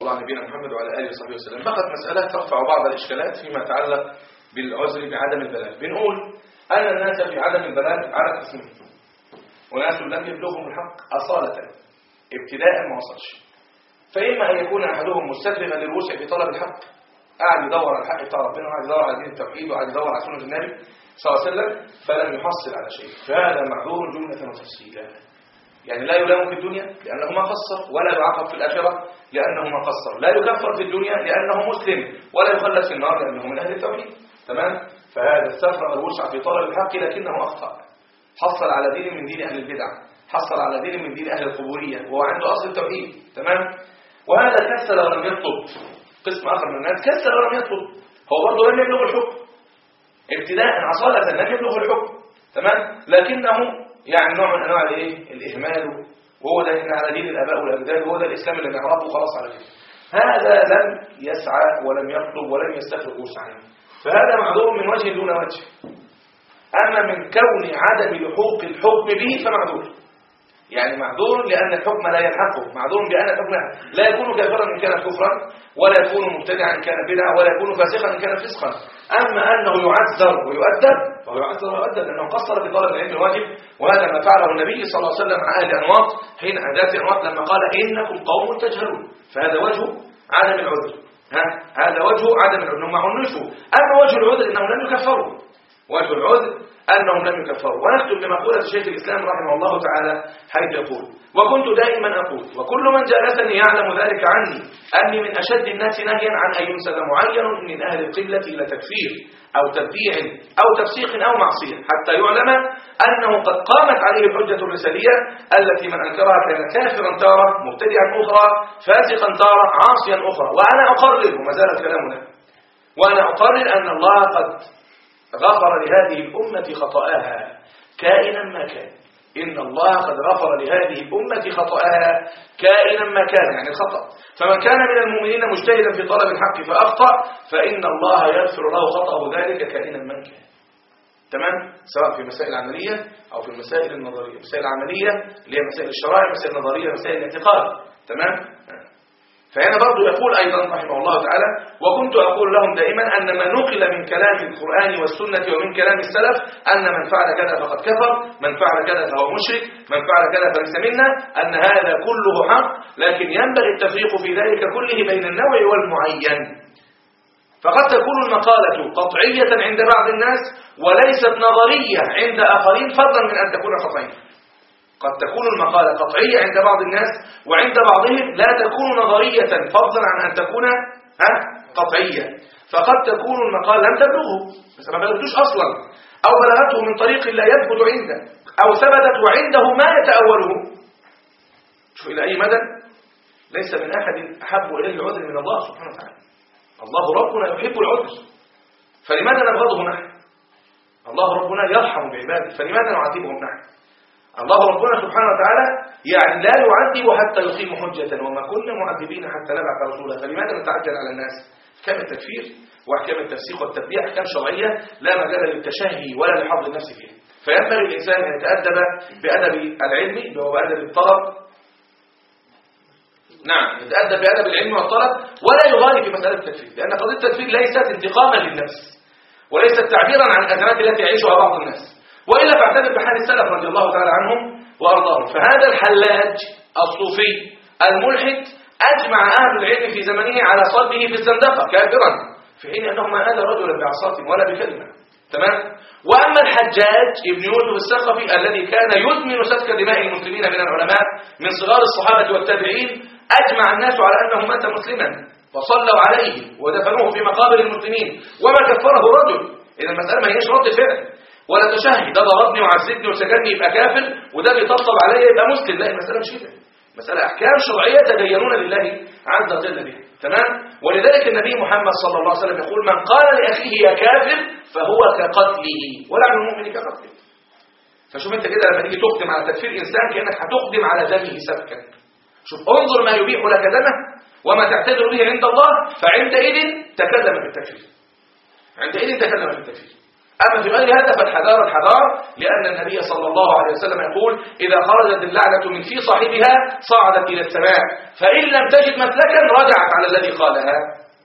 الله نبينا محمد وعلى اله وصحبه وسلم فقط مساله ترفع بعض الاشكالات فيما يتعلق بالعذر بعدم البلاغ بنقول ان الناس في عدم البلاغ على قسمين وناس لم يبلغهم الحق اصاله ابتداء ما وصلش فاما ان يكون احدهم مستسلما للوسع في طلب الحق قاعد يدور على الحق بتاع ربنا وقاعد يدور على دين التوحيد وقاعد يدور على سنه النبي صلى الله عليه وسلم فلم يحصل على شيء فهذا معذور جمله وتفصيلا يعني لا يلام في الدنيا لأنه ما قصر ولا يعاقب في الآخرة لأنه ما قصر لا يكفر في الدنيا لأنه مسلم ولا يخلد في النار لأنه من أهل التوحيد تمام فهذا استفرغ الوسع في طلب الحق لكنه أخطأ حصل على دين من دين أهل البدع حصل على دين من دين أهل القبورية وهو عنده أصل التوحيد تمام وهذا كسل ولم يطلب قسم آخر من الناس كسل ولم يطلب هو برضه لم يبلغ الحكم ابتداء عصالة لم يبلغ الحكم تمام لكنه يعني نوع من انواع الايه الاهمال وهو ده احنا على دين الاباء والاجداد وهو ده الاسلام اللي نعرفه خلاص على كده هذا لم يسعى ولم يطلب ولم يستفرغ وسعا فهذا معذور من وجه دون وجه اما من كون عدم لحوق الحكم به فمعذور يعني معذور لأن الحكم لا يلحقه معذور بأن الحكم لا يكون كافرا إن كان كفرا ولا يكون مبتدعا إن كان بدعا ولا يكون فاسقا إن كان فسقا أما أنه يعذر ويؤدب فهو يعذر ويؤدب لأنه قصر في طلب العلم الواجب وهذا ما فعله النبي صلى الله عليه وسلم مع أهل أنواط حين أداة أنواط لما قال إنكم قوم تجهلون فهذا وجه عدم العذر ها هذا وجه عدم العذر انهم ما عنفوا اما وجه العذر انهم لم يكفروا وجه العذر أنهم لم يكفروا ونختم بمقولة شيخ الإسلام رحمه الله تعالى حيث يقول وكنت دائما أقول وكل من جالسني يعلم ذلك عني أني من أشد الناس نهيا عن أن ينسب معين من أهل القبلة إلى تكفير أو تبديع أو تفسيق أو معصية حتى يعلم أنه قد قامت عليه الحجة الرسالية التي من أنكرها كان كافرا تارة مبتدعا أخرى فاسقا تارة عاصيا أخرى وأنا أقرر وما زالت كلامنا وأنا أقرر أن الله قد غفر لهذه الأمة خطأها كائنا ما كان إن الله قد غفر لهذه الأمة خطأها كائنا ما كان يعني الخطأ فمن كان من المؤمنين مجتهدا في طلب الحق فأخطأ فإن الله يغفر له خطأه ذلك كائنا من كان تمام سواء في مسائل العملية أو في المسائل النظرية المسائل العملية اللي هي مسائل الشرائع المسائل النظرية مسائل الاعتقاد تمام فهنا برضو يقول أيضا رحمه الله تعالى وكنت أقول لهم دائما أن ما نقل من كلام القرآن والسنة ومن كلام السلف أن من فعل كذا فقد كفر من فعل كذا فهو مشرك من فعل كذا فليس منا أن هذا كله حق لكن ينبغي التفريق في ذلك كله بين النوع والمعين فقد تكون المقالة قطعية عند بعض الناس وليست نظرية عند آخرين فضلا من أن تكون خطأية قد تكون المقالة قطعية عند بعض الناس وعند بعضهم لا تكون نظرية فضلا عن أن تكون قطعية فقد تكون المقالة لم تبلغه بس ما بلغتوش أصلا أو بلغته من طريق لا يثبت عنده أو ثبتت وعنده ما يتأوله شوف إلى أي مدى ليس من أحد أحب إليه العذر من الله سبحانه وتعالى الله ربنا يحب العذر فلماذا نبغضه نحن الله ربنا يرحم بعباده فلماذا نعذبهم نحن الله ربنا سبحانه وتعالى يعني لا يعذب حتى يقيم حجة وما كنا معذبين حتى نبعث رسولا فلماذا نتعجل على الناس احكام التكفير واحكام التفسيق والتبديع احكام شرعيه لا مجال للتشهي ولا لحظ النفس فيها فينبغي الانسان ان يتادب بادب العلم وبادب الطلب نعم يتادب بادب العلم والطلب ولا يغالي في مساله التكفير لان قضيه التكفير ليست انتقاما للنفس وليست تعبيرا عن الازمات التي يعيشها بعض الناس وإلا فاعتبر بحال السلف رضي الله تعالى عنهم وأرضاهم فهذا الحلاج الصوفي الملحد أجمع أهل العلم في زمنه على صلبه في الزندقة كافرا في حين أنه ما آذى رجلا بعصاة ولا بكلمة تمام وأما الحجاج ابن يوسف السقفي الذي كان يدمن سفك دماء المسلمين من العلماء من صغار الصحابة والتابعين أجمع الناس على أنه مات مسلما فصلوا عليه ودفنوه في مقابر المسلمين وما كفره رجل إذا المسألة ما هيش رد فعل ولا تشهي ده ضربني وعذبني وسجنني يبقى كافر وده بيطبطب عليا يبقى مسلم لا المسألة مش كده مسألة أحكام شرعية تدينون لله عز وجل بها تمام ولذلك النبي محمد صلى الله عليه وسلم يقول من قال لأخيه يا كافر فهو كقتله ولعن المؤمن كقتله فشوف انت كده لما تيجي تقدم على تكفير انسان كانك هتقدم على دمه سفكا شوف انظر ما يبيح لك دمه وما تعتذر به عند الله فعندئذ تكلم بالتكفير عندئذ تكلم بالتكفير أما في غير هذا فالحذار الحذار لأن النبي صلى الله عليه وسلم يقول إذا خرجت اللعنة من في صاحبها صعدت إلى السماء فإن لم تجد مسلكا رجعت على الذي قالها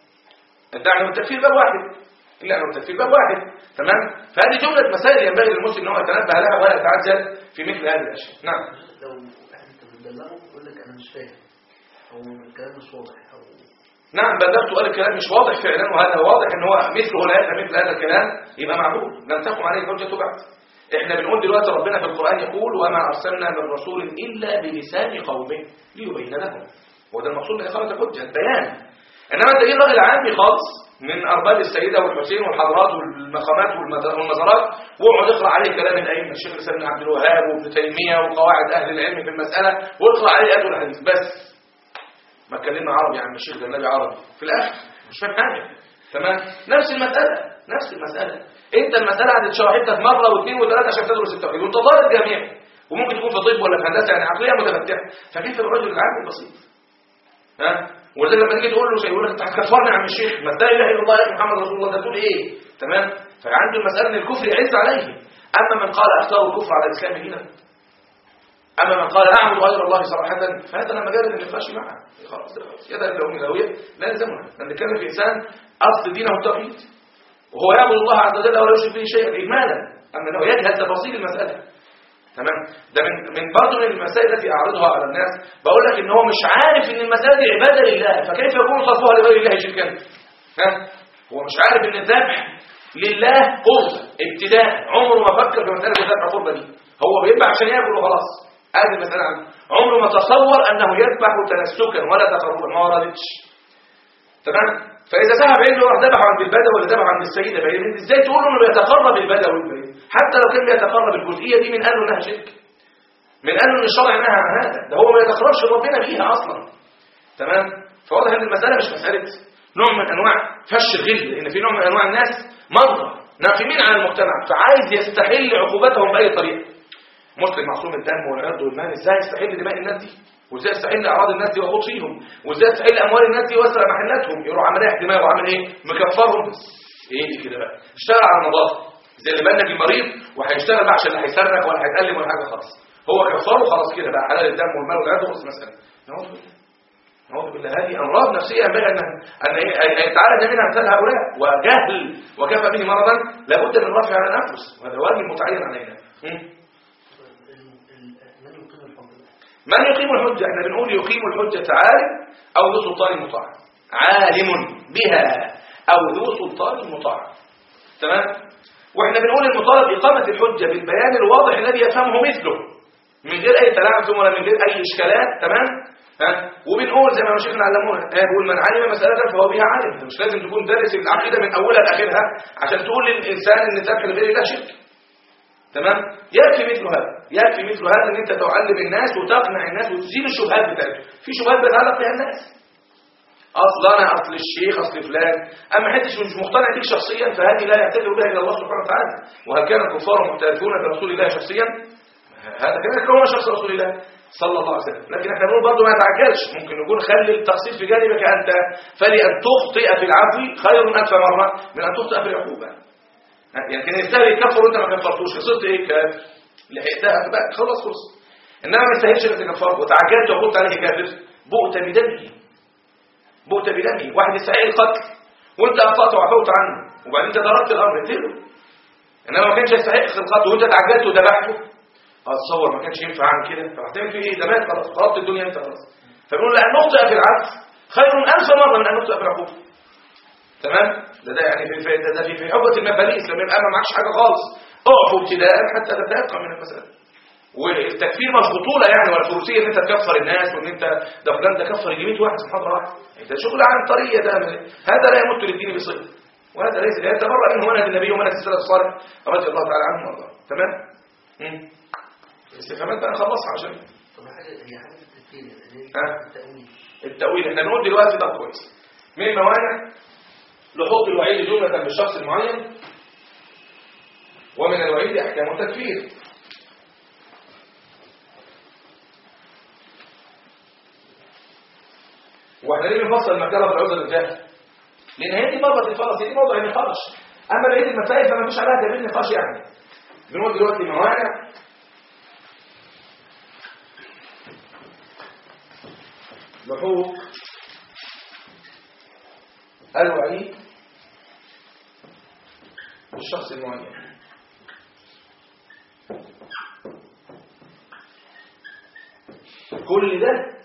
اللعنة والتكفير باب واحد اللعنة والتكفير باب واحد تمام فهذه جملة مسائل ينبغي للمسلم أنه يتنبه لها ولا يتعجل في مثل هذه الأشياء نعم لو انت بتبلغه يقول لك انا مش فاهم او الكلام مش واضح او نعم بلغت وقال الكلام مش واضح فعلا وهذا واضح ان هو مثله لا يفهم مثل هذا الكلام يبقى معقول لم تقم عليه الحجه بعد احنا بنقول دلوقتي ربنا في القران يقول وما ارسلنا من رسول الا بلسان قومه ليبين لهم وده المقصود من اقامه الحجه البيان انما انت جيت راجل عامي خالص من ارباب السيده والحسين والحضرات والمقامات والمز- والمزارات واقعد اقرا عليه كلام الائمه الشيخ الاسلام بن عبد الوهاب وابن تيميه وقواعد اهل العلم في المساله واقرا عليه ايات الحديث بس ما اتكلمنا عربي يا عم الشيخ ده النبي عربي في الاخر مش فاهم حاجه تمام نفس المساله نفس المساله انت المساله هتتشرح لك مره واثنين وثلاثه عشان تدرس التوحيد وانت طالب جامعي وممكن تكون في طب ولا في هندسه يعني عقليه متفتحه فكيف الرجل العام البسيط ها ولذلك لما تيجي تقول له شيء يقول لك انت هتكفرني يا عم الشيخ ما لا اله الا الله يا محمد رسول الله ده تقول ايه تمام فعنده المساله ان الكفر يعز عليه اما من قال اختار الكفر على الاسلام هنا أما من قال أعبد غير الله صراحة فهذا لا مجال للنقاش معه خلاص ده خلاص يذهب إلى أم الهوية لا يلزمها لأن نتكلم في إنسان أصل دينه التوحيد وهو يعبد الله عز وجل ولا يشرك به شيئا إجمالا أما أنه يجهل تفاصيل المسألة تمام ده من من برضه من المسائل التي أعرضها على الناس بقول لك إن هو مش عارف إن المسألة دي عبادة لله فكيف يكون صرفها لغير الله شركا ها هو مش عارف إن الذبح لله قربة ابتداء عمره ما فكر في مسألة الذبح قربة دي هو بيذبح عشان ياكل وخلاص هذه المسألة عنه عمره ما تصور أنه يذبح تنسكا ولا تقربا ما وردتش تمام فإذا ذهب عنده راح ذبح عند البدوي ولا ذبح عند السيدة فهي ازاي تقول له انه بيتقرب البدوي والبدوي حتى لو كان بيتقرب الجزئية دي من قالوا انها شرك من قالوا ان الشرع نهى عن هذا ده هو ما يتقربش ربنا بيها اصلا تمام فواضح ان المسألة مش مسألة نوع من انواع فش الغل لان في نوع من انواع الناس مرة ناقمين على المجتمع فعايز يستحل عقوبتهم بأي طريقة مسلم معصوم الدم والعرض والمال ازاي يستحل دماء الناس دي وازاي يستحل اعراض الناس دي ويخوض فيهم وازاي يستحل اموال الناس دي ويسرق محلاتهم يروح عامل ايه دماغه وعامل ايه مكفرهم بس ايه دي كده بقى اشتغل على النظافه زي اللي بالك المريض وهيشتغل بقى عشان لا هيسرق ولا هيتألم ولا حاجه خالص هو كفره خلاص كده بقى حلال الدم والمال والعرض خلص المساله نعوذ بالله نعوذ بالله هذه امراض نفسيه ينبغي ان ان ان يتعالج منها امثال هؤلاء وجهل وكفى به مرضا لابد من رفع عن الانفس وهذا واجب متعين علينا م? من يقيم الحجة من يقيم الحجة احنا بنقول يقيم الحجة عالم أو ذو سلطان مطاع عالم بها أو ذو سلطان مطاع تمام واحنا بنقول المطالب إقامة الحجة بالبيان الواضح الذي يفهمه مثله من غير أي تلعثم ولا من غير أي إشكالات تمام ها وبنقول زي ما شيخنا علمونا ها بيقول من علم مسألة فهو بها عالم مش لازم تكون دارس العقيدة من أولها لآخرها عشان تقول للإنسان إن الذبح لغير الله شرك تمام يكفي مثل هذا يكفي مثل هذا ان انت تعلم الناس وتقنع الناس وتزيل الشبهات بتاعتهم في شبهات بتعلق بها الناس اصل انا اصل الشيخ اصل فلان اما حدش مش مقتنع بيك شخصيا فهذه لا يعتذر بها الا الله سبحانه وتعالى وهل كان الكفار محترفون برسول الله شخصيا هذا كذلك هو شخص رسول الله صلى الله عليه وسلم لكن احنا بنقول برضه ما تعجلش ممكن نقول خلي التقصير في جانبك انت فلان تخطئ في العفو خير الف مره من ان تخطئ في العقوبه يعني كان يستاهل يكفر وانت ما كفرتوش خسرت ايه كافر لحقتها بقى خلاص خلص انما ما يستاهلش انك تكفره وتعجلت وقلت عليه كافر بؤت بدمه بؤت بدمه واحد يستحق القتل وانت اخطات وعفوت عنه وبعدين تداركت الامر اقتله انما ما كانش يستحق القتل وانت تعجلت وذبحته اتصور ما كانش ينفع عن كده طب هتعمل فيه ايه ده مات خلاص خربت الدنيا انت خلاص فبنقول لا نخطئ في العفو خير الف مره من ان نخطئ في العقوبه تمام ده ده يعني في في ده, ده في في حجه المفاليس لما يبقى ما معكش حاجه خالص اعفوا ابتداء حتى تتيقن من المساله والتكفير مش بطوله يعني ولا فروسيه ان انت تكفر الناس وان انت ده فلان ده كفر يجي 100 واحد في محاضره واحده ده شغل عن طريه ده هذا لا يمت للدين بصله وهذا ليس لا يتبرأ منه منهج النبي ومنهج السلف الصالح رضي الله تعالى عنهم وارضاهم تمام امم الاستفهامات بقى نخلصها عشان طب حاجة هي حاجة في التفكير يعني ها؟ التأويل التأويل احنا بنقول دلوقتي ده كويس من الموانع لحوق الوعيد جملة بالشخص المعين ومن الوعيد أحكام التكفير واحنا ليه بنفصل المكتبة في العذر الجاهل لأن هي دي مرة الفرس دي موضع النقاش اما بقيه المسائل فما فيش عليها تمرين نقاش يعني بنقول دلوقتي موانع لحوق الوعيد بالشخص المعين كل ده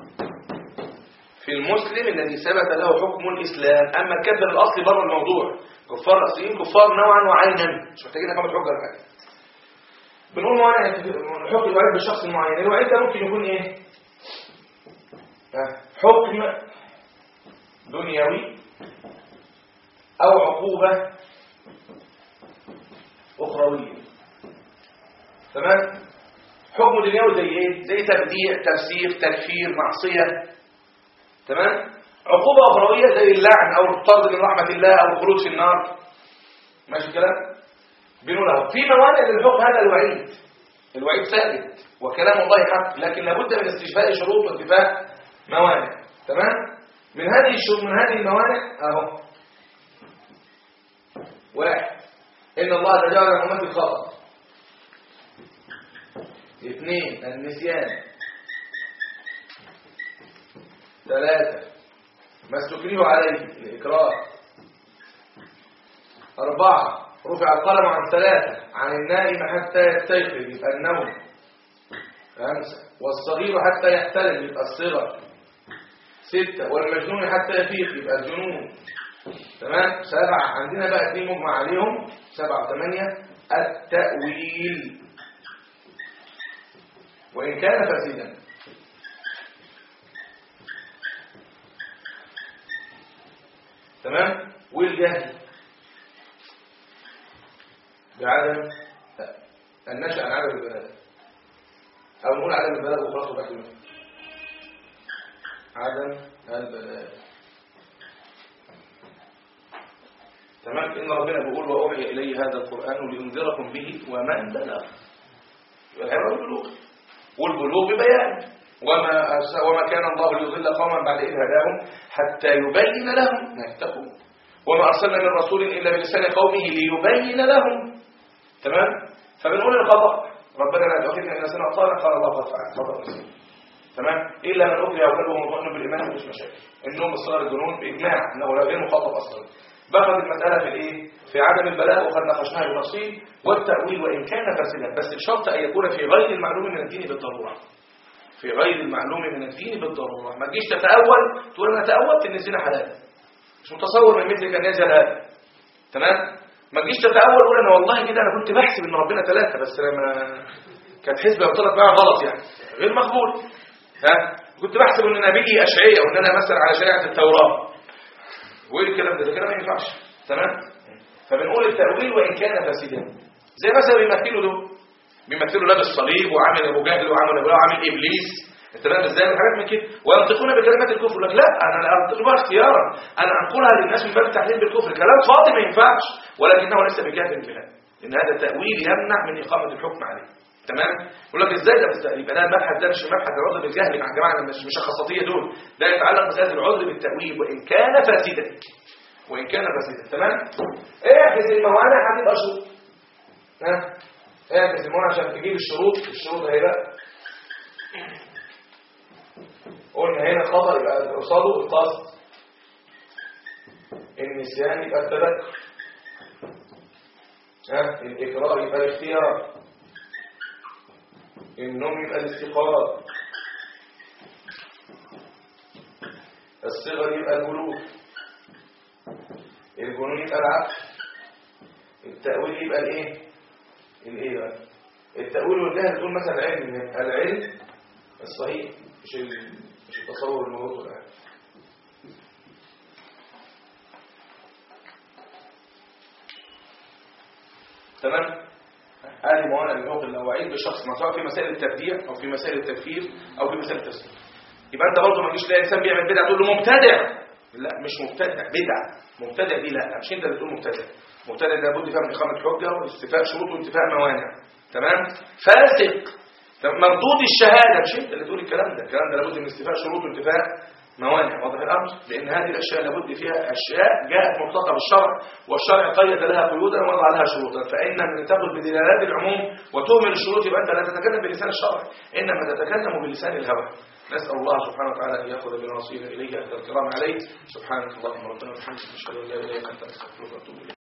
في المسلم الذي ثبت له حكم الإسلام أما الكافر الأصلي بره الموضوع كفار أصليين كفار نوعا وعينا مش محتاجين نكمل حجة ولا حاجة بنقول موانع الحكم الوعيد بالشخص المعين الوعيد ده ممكن يكون إيه؟ آه، حكم دنيوي أو عقوبة أخروية تمام؟ حكم دنيوي زي إيه؟ زي تبديع تفسير تكفير معصية تمام؟ عقوبة أخروية زي اللعن أو الطرد من رحمة الله أو الخلود في النار ماشي الكلام؟ بنقول اهو في موانع للحكم هذا الوعيد الوعيد ثابت وكلام الله حق لكن لابد من استشفاء شروط وانتفاء موانع تمام؟ من هذه الشروط من هذه الموانع اهو واحد إن الله تجاوز عن أمتي الخطأ اثنين النسيان ثلاثة ما استكرهوا عليه الإكراه أربعة رفع القلم عن ثلاثة عن النائم حتى يستيقظ يبقى النوم خمسة والصغير حتى يحتلم يبقى الصغر ستة والمجنون حتى يفيق يبقى الجنون تمام سبعة عندنا بقى اثنين مجمع عليهم سبعة وثمانية التأويل وإن كان فاسدا تمام والجهل بعدم النشأ عن عدم البلاغ أو نقول عدم البلاغ وخلاص وبعدين عدم البلاغ تمام إن ربنا بيقول وأوحي إلي هذا القرآن لينذركم به ومن بلغ العبرة بالبلوغ والبلوغ ببيان وما وما كان الله ليضل قوما بعد إذ هداهم حتى يبين لهم ما يتقون وما أرسلنا من رسول إلا بلسان قومه ليبين لهم تمام فبنقول القضاء ربنا لا تؤاخذنا إن نسينا أطانا قال الله قد فعل قضاء نسينا تمام إلا من أكره أو كلبه مطمئن بالإيمان مش مشاكل النوم الصغر الجنون بإجماع أنه لا غير مخاطب أصلا بقت المسألة في الإيه؟ في عدم البلاء وقد ناقشناها بالتفصيل والتأويل وإن كان فاسدا بس الشرط أن يكون في غير المعلوم من الدين بالضرورة في غير المعلوم من الدين بالضرورة ما تجيش تتأول تقول أنا تأولت إن الزنا حلال مش متصور من مثلك أن يزال هذا تمام ما تجيش تتأول تقول أنا والله كده أنا كنت بحسب إن ربنا ثلاثة بس لما كانت حسبة وطلعت معاها غلط يعني غير مقبول ها كنت بحسب إن نبيي أشعية وإن أنا مثلا على شريعة التوراة وايه الكلام ده ده كلام ما ينفعش تمام فبنقول التأويل وإن كان فاسدا زي مثلا بيمثلوا دول بيمثلوا لابس صليب وعامل ابو جهل وعامل ابو وعامل ابليس انت فاهم ازاي حاجات من كده وينطقون بكلمات الكفر لك لا انا لا انطق بها اختيارا انا انقلها للناس من باب التحليل بالكفر كلام فاضي ما ينفعش ولكنه ليس بكافر بها ان هذا التأويل يمنع من إقامة الحكم عليه تمام يقول لك ازاي ده بس يبقى ده المبحث ده مش مبحث العذر بالجهل مع الجماعه مش مش الخاصيه دول ده يتعلق بمساله العذر بالتاويل وان كان فاسدا وان كان فاسدا تمام اعكس الموانع هتبقى شروط ها اعكس الموانع عشان تجيب الشروط الشروط اهي بقى قلنا هنا خطر يبقى قصاده القصد النسيان يبقى التذكر ها الاكراه يبقى الاختيار النوم يبقى الاستيقاظ الصغر يبقى البلوغ الجنون يبقى العقل التأويل يبقى الايه الايه بقى التأويل والجهل دول مثلا علم العلم الصحيح مش ال... مش التصور الموجود الآن تمام هذه موانع الحقوق اللاواعيد بشخص ما سواء في مسائل التبديع او في مسائل التكفير او في مسائل التسليم يبقى انت برضه ما تجيش تلاقي انسان بيعمل بدعه تقول له مبتدع لا مش مبتدع بدعه مبتدع دي لا مش انت اللي تقول مبتدع مبتدع ده لابد فيها من اقامه حجه واستيفاء شروط وانتفاء موانع تمام فاسق طب مردود الشهاده مش انت اللي تقول الكلام ده الكلام ده لابد من استيفاء شروط وانتفاء موانع واضح الأمر لأن هذه الأشياء لابد فيها أشياء جاءت مرتقى بالشرع والشرع قيد لها قيودا ووضع لها شروطا فإن من تأخذ بدلالات العموم وتهمل الشروط يبقى أنت لا تتكلم بلسان الشرع إنما تتكلم بلسان الهوى نسأل الله سبحانه وتعالى أن يأخذ بناصينا إليه أهل الكرام عليه سبحانك اللهم ربنا وبحمدك نشهد أن لا إله إلا أنت نستغفرك ونتوب إليك